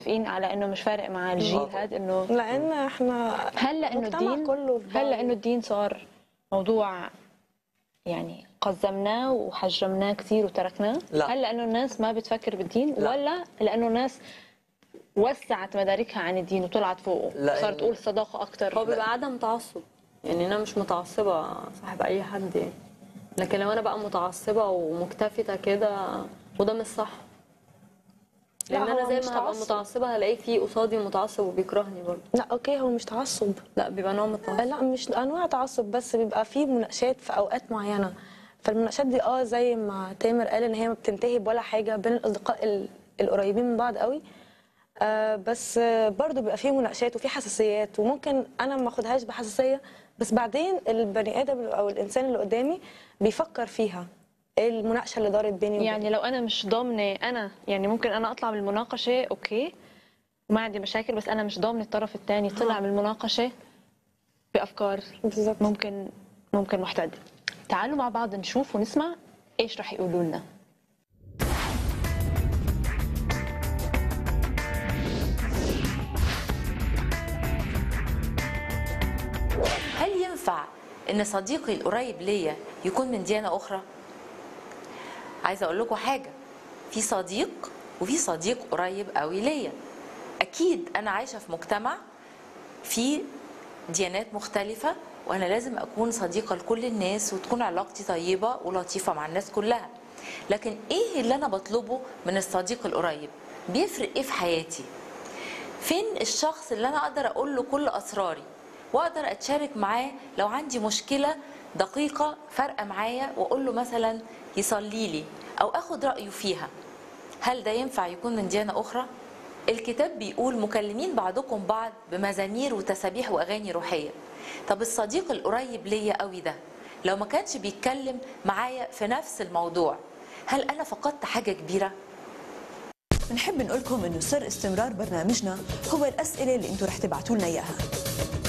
متفقين على انه مش فارق مع الجيل هذا انه لان احنا هل لانه المجتمع الدين كله في هل بعضه. لانه الدين صار موضوع يعني قزمناه وحجمناه كثير وتركناه؟ لا. هل لانه الناس ما بتفكر بالدين لا. ولا لانه الناس وسعت مداركها عن الدين وطلعت فوقه لا، صارت إن- تقول الصداقه اكثر هو بيبقى عدم تعصب يعني انا مش متعصبه صاحب اي حد يعني لكن لو انا بقى متعصبه ومكتفته كده وده مش صح لا، لان هو انا زي مش ما هبقى تعصب. متعصبه هلاقي في قصادي متعصب وبيكرهني برضه لا اوكي هو مش تعصب لا بيبقى نوع من التعصب لا مش انواع تعصب بس بيبقى فيه مناقشات في اوقات معينه فالمناقشات دي اه زي ما تامر قال ان هي ما بتنتهي بولا حاجه بين الاصدقاء ال- القريبين من بعض قوي آه بس آه برضو بيبقى فيه مناقشات وفيه حساسيات وممكن انا ما اخدهاش بحساسيه بس بعدين البني ادم او الانسان اللي قدامي بيفكر فيها إيه المناقشه اللي دارت بيني وبينه يعني لو انا مش ضامنه انا يعني ممكن انا اطلع من المناقشه اوكي ما عندي مشاكل بس انا مش ضامنه الطرف الثاني طلع من المناقشه بافكار بالظبط ممكن ممكن محتد تعالوا مع بعض نشوف ونسمع ايش رح يقولوا لنا هل ينفع ان صديقي القريب ليا يكون من ديانه اخرى عايزه اقول لكم حاجه في صديق وفي صديق قريب قوي ليا اكيد انا عايشه في مجتمع فيه ديانات مختلفه وانا لازم اكون صديقه لكل الناس وتكون علاقتي طيبه ولطيفه مع الناس كلها لكن ايه اللي انا بطلبه من الصديق القريب بيفرق ايه في حياتي فين الشخص اللي انا اقدر اقول له كل اسراري واقدر اتشارك معاه لو عندي مشكله دقيقه فارقه معايا واقول له مثلا يصلي لي او اخد رايه فيها هل ده ينفع يكون من ديانه اخرى الكتاب بيقول مكلمين بعضكم بعض بمزامير وتسابيح واغاني روحيه طب الصديق القريب ليا قوي ده لو ما كانش بيتكلم معايا في نفس الموضوع هل انا فقدت حاجه كبيره بنحب نقول لكم انه سر استمرار برنامجنا هو الاسئله اللي انتم رح تبعتوا لنا اياها